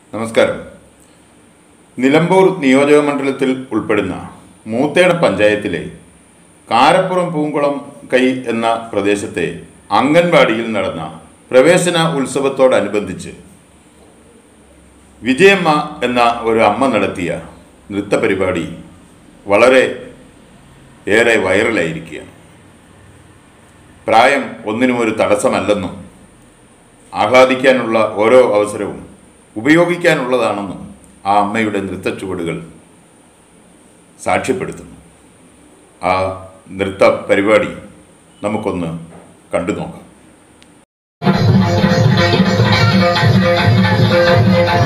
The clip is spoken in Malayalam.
നമസ്കാരം നിലമ്പൂർ നിയോജക മണ്ഡലത്തിൽ ഉൾപ്പെടുന്ന മൂത്തേട പഞ്ചായത്തിലെ കാരപ്പുറം പൂങ്കുളം കൈ എന്ന പ്രദേശത്തെ അംഗൻവാടിയിൽ നടന്ന പ്രവേശന ഉത്സവത്തോടനുബന്ധിച്ച് വിജയമ്മ എന്ന ഒരു അമ്മ നടത്തിയ നൃത്ത പരിപാടി വളരെ ഏറെ വൈറലായിരിക്കുകയാണ് പ്രായം ഒന്നിനും ഒരു തടസ്സമല്ലെന്നും ആഹ്ലാദിക്കാനുള്ള ഓരോ അവസരവും ഉപയോഗിക്കാനുള്ളതാണെന്നും ആ അമ്മയുടെ നൃത്തച്ചുവടുകൾ സാക്ഷ്യപ്പെടുത്തുന്നു ആ നൃത്ത പരിപാടി നമുക്കൊന്ന് കണ്ടു നോക്കാം